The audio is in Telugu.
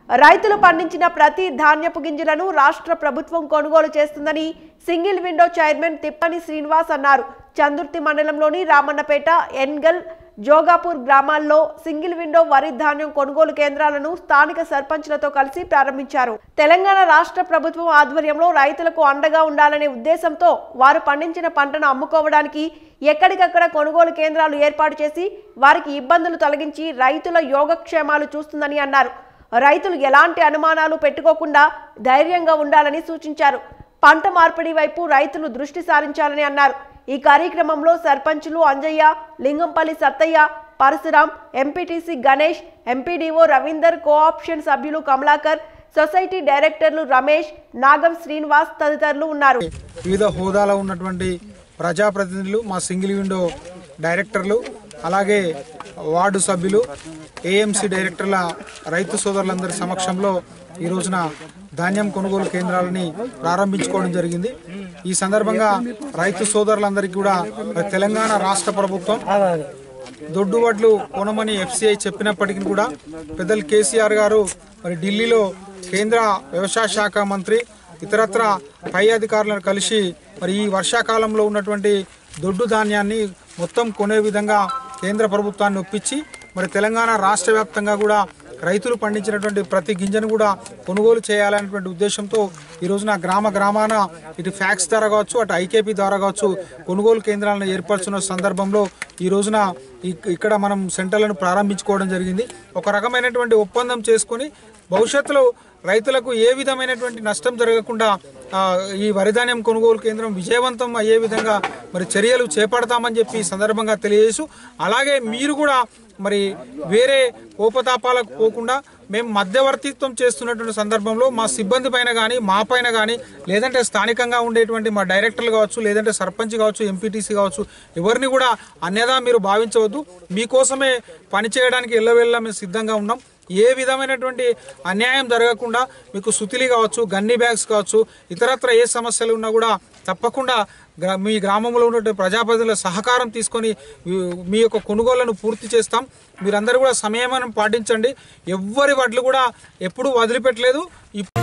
రైతులు పండించిన ప్రతి ధాన్యపు గింజలను రాష్ట్ర ప్రభుత్వం కొనుగోలు చేస్తుందని single window chairman Thippani Srinivas అన్నారు చందుర్తి మండలంలోని రామన్నపేట ఎన్గల్ జోగాపూర్ గ్రామాల్లో సింగిల్ విండో వరి ధాన్యం కొనుగోలు కేంద్రాలను స్థానిక సర్పంచ్లతో కలిసి ప్రారంభించారు తెలంగాణ రాష్ట్ర ప్రభుత్వం ఆధ్వర్యంలో రైతులకు అండగా ఉండాలనే ఉద్దేశంతో వారు పండించిన పంటను అమ్ముకోవడానికి ఎక్కడికక్కడ కొనుగోలు కేంద్రాలు ఏర్పాటు చేసి వారికి ఇబ్బందులు తొలగించి రైతుల యోగక్షేమాలు చూస్తుందని అన్నారు రైతులు ఎలాంటి అనుమానాలు పెట్టుకోకుండా ధైర్యంగా ఉండాలని సూచించారు పంట మార్పిడి వైపు రైతులు దృష్టి సారించాలని అన్నారు ఈ కార్యక్రమంలో సర్పంచులు Anjaiah Lingampally Sattaiah Parashuram MPTC Ganesh MPDO Ravinder co-option సభ్యులు కమలాకర్ సొసైటీ డైరెక్టర్లు రమేష్ నాగం శ్రీనివాస్ తదితరులు ఉన్నారు వివిధ హోదాలో ఉన్నటువంటి ప్రజాప్రతినిధులు మా సింగిల్ విండో డైరెక్టర్లు అలాగే వార్డు సభ్యులు ఏఎంసీ డైరెక్టర్ల రైతు సోదరులందరి సమక్షంలో ఈ రోజున ధాన్యం కొనుగోలు కేంద్రాలని ప్రారంభించుకోవడం జరిగింది ఈ సందర్భంగా రైతు సోదరులందరికీ కూడా మరి తెలంగాణ రాష్ట్ర ప్రభుత్వం దొడ్డు వడ్లు కొనమని ఎఫ్సిఐ చెప్పినప్పటికీ కూడా పెద్దలు కేసీఆర్ గారు మరి ఢిల్లీలో కేంద్ర వ్యవసాయ శాఖ మంత్రి ఇతరత్ర పై అధికారులను కలిసి మరి ఈ వర్షాకాలంలో ఉన్నటువంటి దొడ్డు ధాన్యాన్ని మొత్తం కొనే విధంగా కేంద్ర ప్రభుత్వాన్ని ఒప్పించి మరి తెలంగాణ రాష్ట్ర వ్యాప్తంగా కూడా రైతులు పండించినటువంటి ప్రతి గింజను కూడా కొనుగోలు చేయాలనేటువంటి ఉద్దేశంతో ఈ రోజున గ్రామ గ్రామాన ఇటు ఫ్యాక్స్ ద్వారా కావచ్చు అటు ఐకేపీ ద్వారా కావచ్చు కొనుగోలు కేంద్రాలను ఏర్పరుచున్న సందర్భంలో ఈ రోజున ఇక్- ఇక్కడ మనం సెంటర్లను ప్రారంభించుకోవడం జరిగింది ఒక రకమైనటువంటి ఒప్పందం చేసుకొని భవిష్యత్తులో రైతులకు ఏ విధమైనటువంటి నష్టం జరగకుండా ఆ, ఈ వరిధాన్యం కొనుగోలు కేంద్రం విజయవంతం అయ్యే విధంగా మరి చర్యలు చేపడతామని చెప్పి ఈ సందర్భంగా తెలియజేస్తూ అలాగే మీరు కూడా మరి వేరే కోపతాపాలకు పోకుండా మేము మధ్యవర్తిత్వం చేస్తున్నటువంటి సందర్భంలో మా సిబ్బంది పైన కానీ మా పైన కానీ లేదంటే స్థానికంగా ఉండేటువంటి మా డైరెక్టర్లు కావచ్చు లేదంటే సర్పంచ్ కావచ్చు ఎంపీటీసీ కావచ్చు ఎవరిని కూడా అన్యదా మీరు భావించవద్దు మీకోసమే పనిచేయడానికి ఎల్లవెల్లా మేము సిద్ధంగా ఉన్నాం ఏ విధమైనటువంటి అన్యాయం జరగకుండా మీకు సుతిలి కావచ్చు గన్ని బ్యాగ్స్ కావచ్చు ఇతరత్ర ఏ సమస్యలు ఉన్నా కూడా తప్పకుండా గ్రా- మీ గ్రామంలో ఉన్నటువంటి ప్రజాప్రతినిధుల సహకారం తీసుకొని మీ- మీ యొక్క కొనుగోళ్లను పూర్తి చేస్తాం మీరందరూ కూడా సంయమనం పాటించండి ఎవ్వరి వడ్లు కూడా ఎప్పుడూ వదిలిపెట్టలేదు